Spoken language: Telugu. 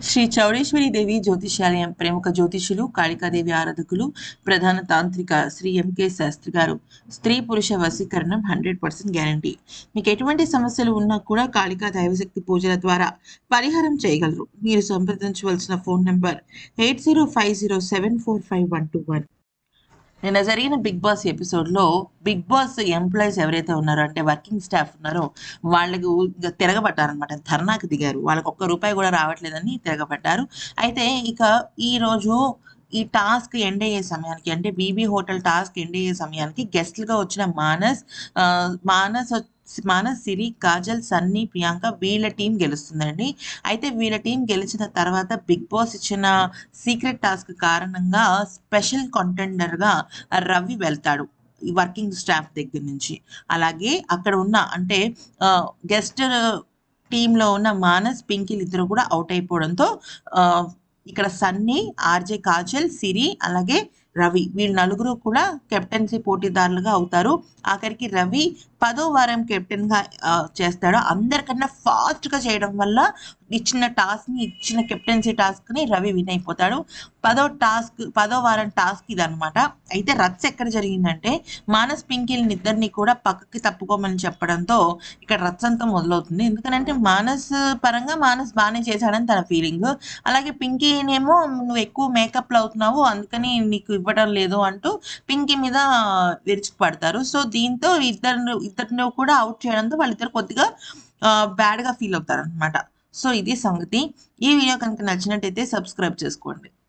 శ్రీ చౌడేశ్వరి దేవి జ్యోతిష్యాలయం ప్రముఖ జ్యోతిషులు కాళికాదేవి ఆరాధకులు ప్రధాన తాంత్రిక శ్రీ ఎంకే శాస్త్రి గారు స్త్రీ పురుష వశీకరణం హండ్రెడ్ పర్సెంట్ గ్యారంటీ మీకు ఎటువంటి సమస్యలు ఉన్నా కూడా కాళికా దైవశక్తి పూజల ద్వారా పరిహారం చేయగలరు మీరు సంప్రదించవలసిన phone number eight zero five zero seven four five one two one నిన్న జరిగిన బిగ్ బాస్ ఎపిసోడ్లో బిగ్ బాస్ ఎంప్లాయీస్ ఎవరైతే ఉన్నారో అంటే వర్కింగ్ స్టాఫ్ ఉన్నారో వాళ్ళకి ఊ- తిరగబడ్డారనమాట ధర్నాకి దిగారు వాళ్ళకి ఒక్క రూపాయి కూడా రావట్లేదని తిరగబడ్డారు అయితే ఇక ఈ రోజు ఈ టాస్క్ ఎండ్ అయ్యే సమయానికి అంటే బీబీ హోటల్ టాస్క్ ఎండ్ అయ్యే సమయానికి గెస్ట్లుగా వచ్చిన మానస్ ఆ, మానస్ వచ్- మానస్ సిరి కాజల్ సన్నీ ప్రియాంక వీళ్ళ టీం గెలుస్తుందండి అయితే వీళ్ళ టీం గెలిచిన తర్వాత బిగ్ బాస్ ఇచ్చిన సీక్రెట్ టాస్క్ కారణంగా స్పెషల్ కంటెండర్గా రవి వెళ్తాడు ఈ వర్కింగ్ స్టాఫ్ దగ్గర నుంచి అలాగే అక్కడ ఉన్న అంటే గెస్ట్ టీంలో ఉన్న మానస్ పింకిల్ ఇద్దరు కూడా అవుట్ అయిపోవడంతో ఆ, ఇక్కడ సన్నీ ఆర్జే కాజల్ సిరి అలాగే రవి వీళ్ళు నలుగురు కూడా కెప్టెన్సీ పోటీదారులుగా అవుతారు ఆఖరికి రవి పదో వారం కెప్టెన్గా ఆ, చేస్తాడు అందరికన్నా ఫాస్ట్గా చేయడం వల్ల ఇచ్చిన టాస్క్ని ఇచ్చిన కెప్టెన్సీ టాస్క్ని రవి విన్ అయిపోతాడు పదో టాస్క్ పదో వారం టాస్క్ ఇదనమాట అయితే రచ్చ ఎక్కడ జరిగిందంటే మానస్ పింకిల్ని ఇద్దరిని కూడా పక్కకి తప్పుకోమని చెప్పడంతో ఇక్కడ రచ్చ అంతా మొదలవుతుంది ఎందుకంటే మానస్ పరంగా మానస్ బాగానే చేశాడని తన ఫీలింగ్ అలాగే పింకీనేమో నువ్వు ఎక్కువ మేకప్లు అవుతున్నావు అందుకని నీకు ఇవ్వడం లేదు అంటూ పింకీ మీద విరుచుకుపడతారు సో దీంతో ఇద్దరు ఇద్దరిని కూడా అవుట్ చేయడంతో వాళ్ళిద్దరు కొద్దిగా బ్యాడ్గా ఫీల్ అవుతారు అనమాట సో ఇది సంగతి ఈ వీడియో కనుక నచ్చినట్టయితే సబ్స్క్రైబ్ చేసుకోండి